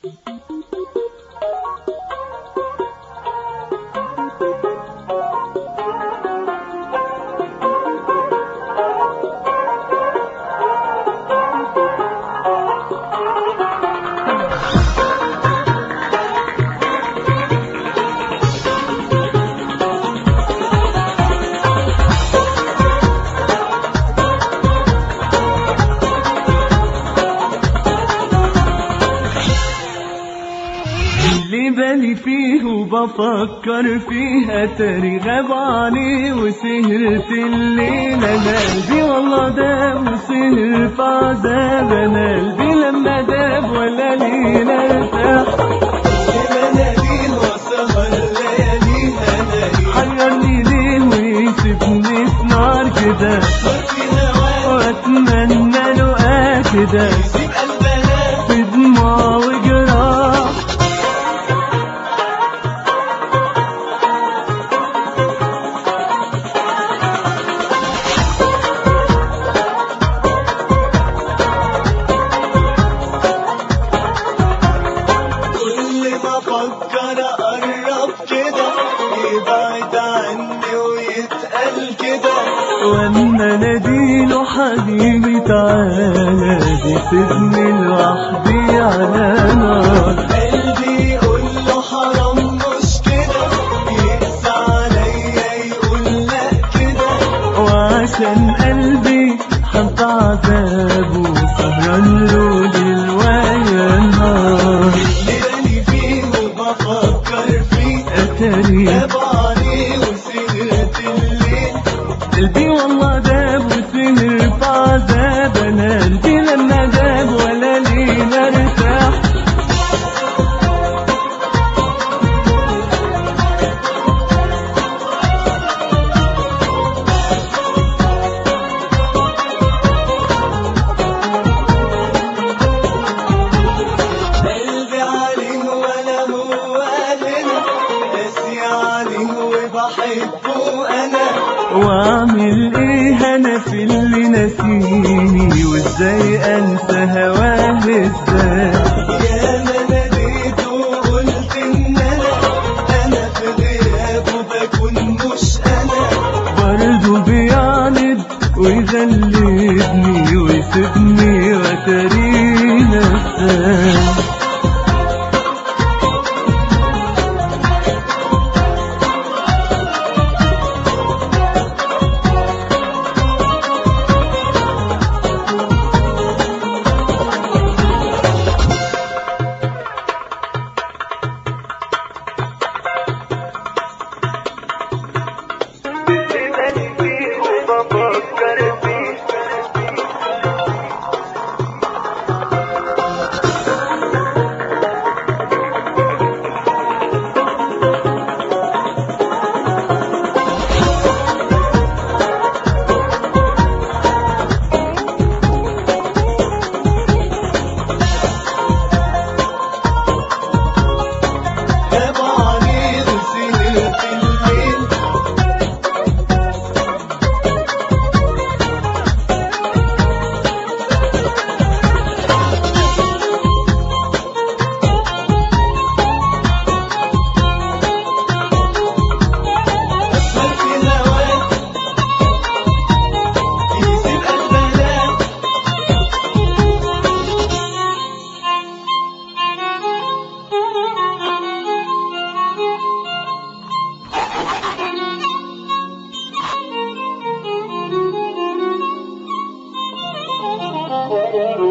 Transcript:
اللي بالي فيه وبفكر فيها تاري غاب عليه وسهرت الليلة انا قلبي والله داب وسهر في عذاب انا قلبي لما داب ولا ليلة ارتاح مناديل وسهر لياليها نايم حيرني ليه ويسيبني في نار كده في هواك واتمنى له كده يسيب قلبنا في دموع وجراح كل ما افكر اقرب كده يبعد عني ويتقل كده واما ناديله حبيبي تعالى بيسيبني لوحدي على نار قلبي يقول له حرام مش كده يقسى عليا يقول لا كده وعشان قلبي حب عذابه سهران له ليل ويا نهار اللي بالي فيه وبفكر فيه اتاري غاب عليه وسهرت الليل قلبي والله داب وسهر في عذاب انا قلبي لما داب ولا ليلة ارتاح قلبي عليه ولا هو هنا قاسي عليه وبحبه انا واعمل ايه انا في اللي نسيني وازاي انسى هواه ازاي يا ما ناديت وقلت ان انا انا في غيابه بكون مش انا برضه بيعند ويغلبني ويسيبني وترينا نساه غاب عليه وسهرت الليل أسهر في هواك يسيب قلبنا Thank you.